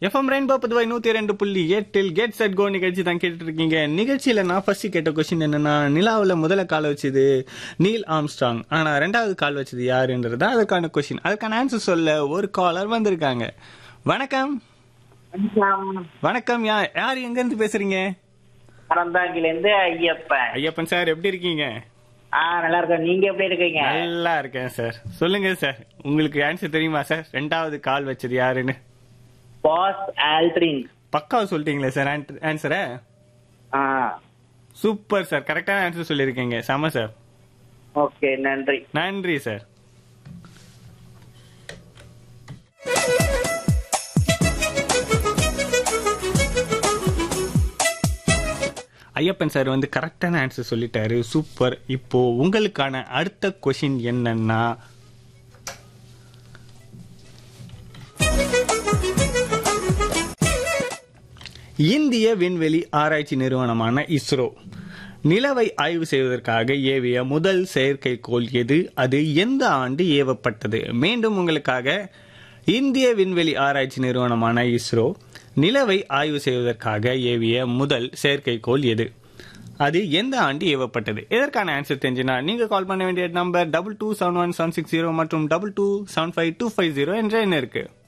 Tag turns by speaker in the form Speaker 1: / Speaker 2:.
Speaker 1: FM rainbow Puduvai நூத்தி ரெண்டு புள்ளி எட்டில் கெட் செட் கோ நிகழ்ச்சி தான் கேட்டுட்டு இருக்கீங்க நிகழ்ச்சியில நான் ஃபர்ஸ்ட் கேட்ட கொஸ்டின் என்னன்னா நிலாவுல முதல்ல கால் வச்சது நீல் ஆம்ஸ்ட்ராங் ஆனா ரெண்டாவது கால் வச்சது யாருன்றது அதற்கான கொஸ்டின் அதுக்கான ஆன்சர் சொல்ல ஒரு காலர் வந்திருக்காங்க வணக்கம் வணக்கம் யா யார் எங்க இருந்து பேசுறீங்க
Speaker 2: அறந்தாங்கில இருந்து ஐயப்பன்
Speaker 1: ஐயப்பன் சார் எப்படி இருக்கீங்க
Speaker 2: ஆ நல்லா இருக்கேன் நீங்க எப்படி இருக்கீங்க
Speaker 1: நல்லா இருக்கேன் சார் சொல்லுங்க சார் உங்களுக்கு ஆன்சர் தெரியுமா சார் ரெண்டாவது கால் வச்சது யாருன்னு
Speaker 2: பாஸ் ஆல்ட்ரின்
Speaker 1: பக்காவா சொல்லிட்டீங்களே சார் ஆன்சரை
Speaker 2: ஆ
Speaker 1: சூப்பர் சார் கரெக்டான ஆன்சர் சொல்லியிருக்கீங்க செம சார்
Speaker 2: ஓகே நன்றி
Speaker 1: நன்றி சார் ஐயப்பன் சார் வந்து கரெக்டான ஆன்சர் சொல்லிட்டாரு சூப்பர் இப்போ உங்களுக்கான அடுத்த கொஷின் என்னன்னா இந்திய விண்வெளி ஆராய்ச்சி நிறுவனமான இஸ்ரோ நிலவை ஆய்வு செய்வதற்காக ஏவிய முதல் செயற்கைக்கோள் எது அது எந்த ஆண்டு ஏவப்பட்டது மீண்டும் உங்களுக்காக இந்திய விண்வெளி ஆராய்ச்சி நிறுவனமான இஸ்ரோ நிலவை ஆய்வு செய்வதற்காக ஏவிய முதல் செயற்கைக்கோள் எது அது எந்த ஆண்டு ஏவப்பட்டது இதற்கான ஆன்சர் தெரிஞ்சுனா நீங்க கால் பண்ண வேண்டிய number double two seven one seven six zero மற்றும் double two seven five two five zero என்ற எண் இருக்கு